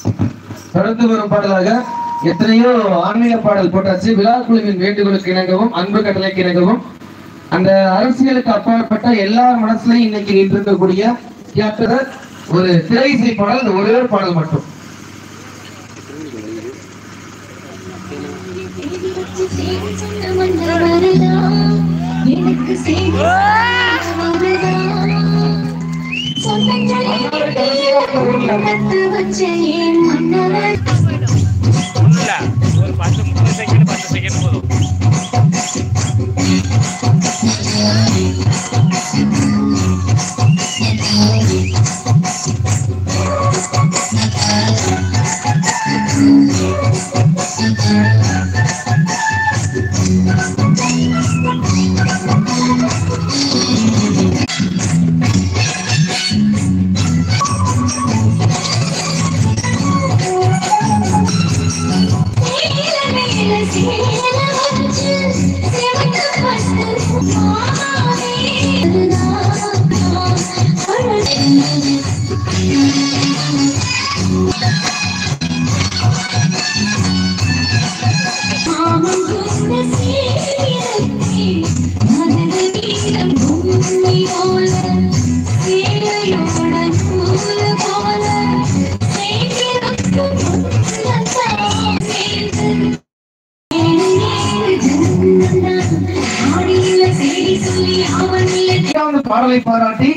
தொடர்ந்து வரும் பாடலாக எத்தனையோ ஆன்மீக பாடல் போட்டாச்சு விழா குழுவின் வேண்டுகோளுக்கு இணங்கவும் அன்பு கட்டளைக்கு இணங்கவும் அந்த அரசியலுக்கு அப்பாற்பட்ட எல்லா மனசுலயும் இன்னைக்கு இருக்கக்கூடிய கேப்டர் ஒரு திரை இசை பாடல் இந்த ஒரே ஒரு பாடல் மட்டும் எனக்கு செய்தி வச்ச என் மன்னவர் இல்ல ஒரு பத்து முப்பது செகண்ட் பத்து செகண்ட் போதும் சேல மேல சேல வச்சு செவந்த பட்டு மாவே மாமன் குந்த சீரத்தி மனது வீரம் பூமி போல சேலையோட நூல் போல சேங்கிருக்கும் முன்னத்தான் சேர்ந்து ஏழு ஏழு ஜன்னந்தான் ஆடியில செய்தி சொல்லி அவனில் இரண்டாவது பாடலை பாராட்டி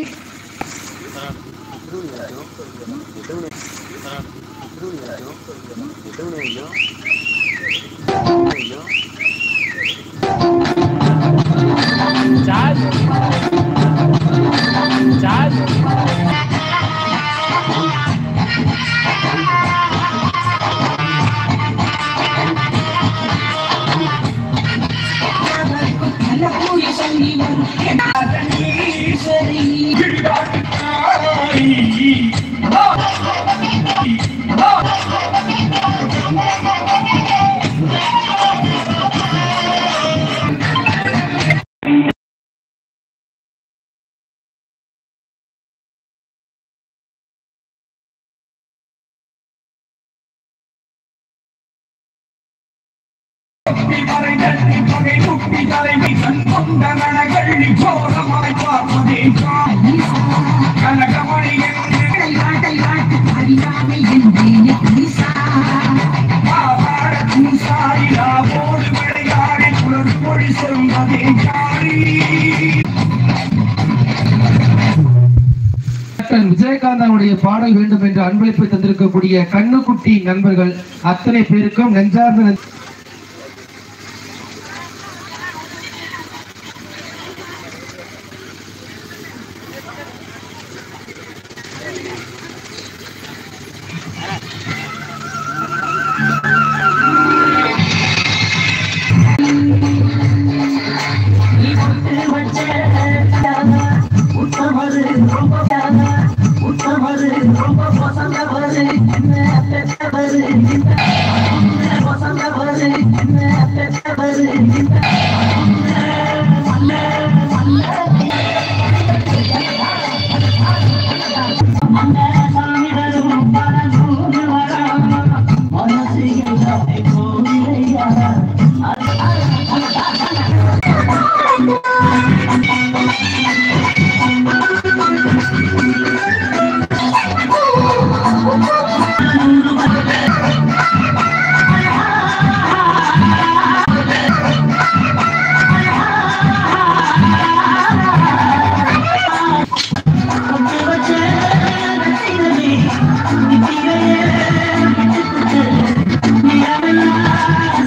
சார்ஜ் சார்ஜ் கேப்டன் விஜயகாந்த் அவருடைய பாடல் வேண்டும் என்று அன்பளிப்பு தந்திருக்கக்கூடிய கண்ணுக்குட்டி நண்பர்கள் அத்தனை பேருக்கும் நெஞ்சார்ந்த நன்றி.